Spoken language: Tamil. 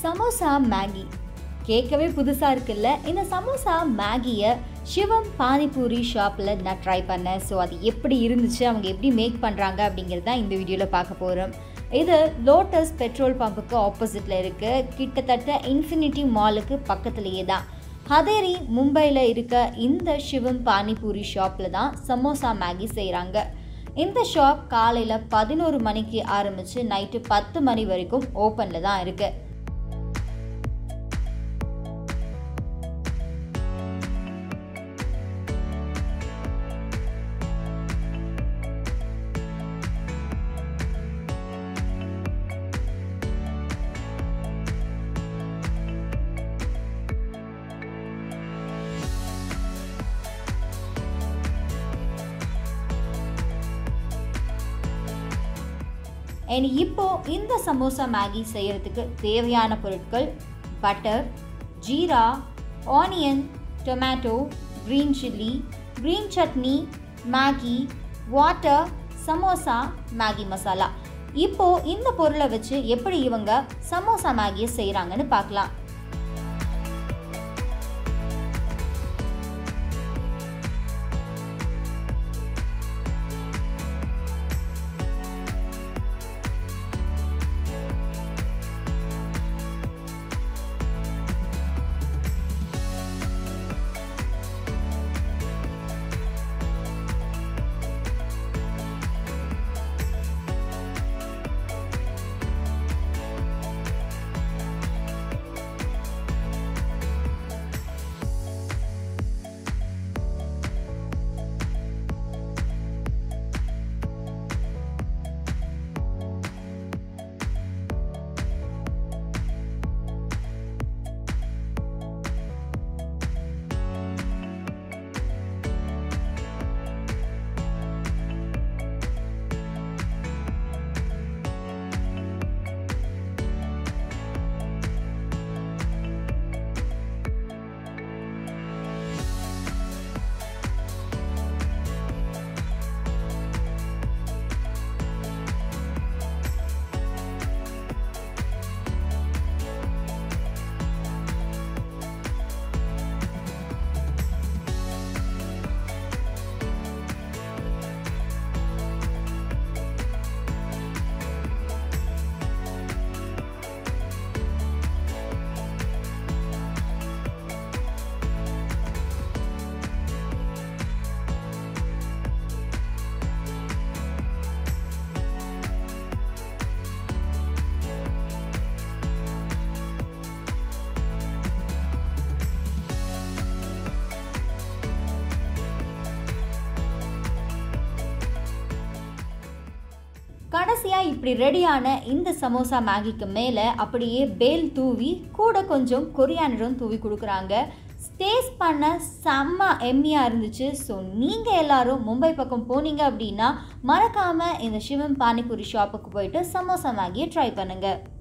சமோசா மேகி கேட்கவே புதுசாக இருக்குல்ல இந்த சமோசா மேகியை சிவம் பானிபூரி ஷாப்பில் நான் ட்ரை பண்ணேன் ஸோ அது எப்படி இருந்துச்சு அவங்க எப்படி மேக் பண்ணுறாங்க அப்படிங்கிறது தான் இந்த வீடியோவில் பார்க்க போகிறோம் இது லோட்டஸ் பெட்ரோல் பம்புக்கு ஆப்போசிட்டில் இருக்குது கிட்டத்தட்ட இன்ஃபினிட்டி மாலுக்கு பக்கத்துலேயே தான் ஹதேரி மும்பையில் இருக்க இந்த சிவம் பானிபூரி ஷாப்பில் தான் சமோசா மேகி செய்கிறாங்க இந்த ஷாப் காலையில் பதினோரு மணிக்கு ஆரம்பித்து நைட்டு பத்து மணி வரைக்கும் ஓப்பனில் தான் இருக்குது அண்ட் இப்போ இந்த சமோசா மேகி செய்கிறதுக்கு தேவையான பொருட்கள் butter jeera onion tomato green chilli green chutney Maggi water samosa Maggi masala இப்போ இந்த பொருளை வச்சு எப்படி இவங்க சமோசா மேகியை செய்கிறாங்கன்னு பார்க்கலாம் கடைசியாக இப்படி ரெடியான இந்த சமோசா மேகிக்கு மேலே அப்படியே பேல் தூவி கூட கொஞ்சம் கொரியானரும் தூவி கொடுக்குறாங்க டேஸ்ட் பண்ண செம்ம எம்மியாக இருந்துச்சு ஸோ நீங்கள் எல்லாரும் மும்பை பக்கம் போனீங்க அப்படின்னா மறக்காமல் இந்த சிவம் பானிபூரி ஷாப்புக்கு போயிட்டு சமோசா மேகியை ட்ரை பண்ணுங்கள்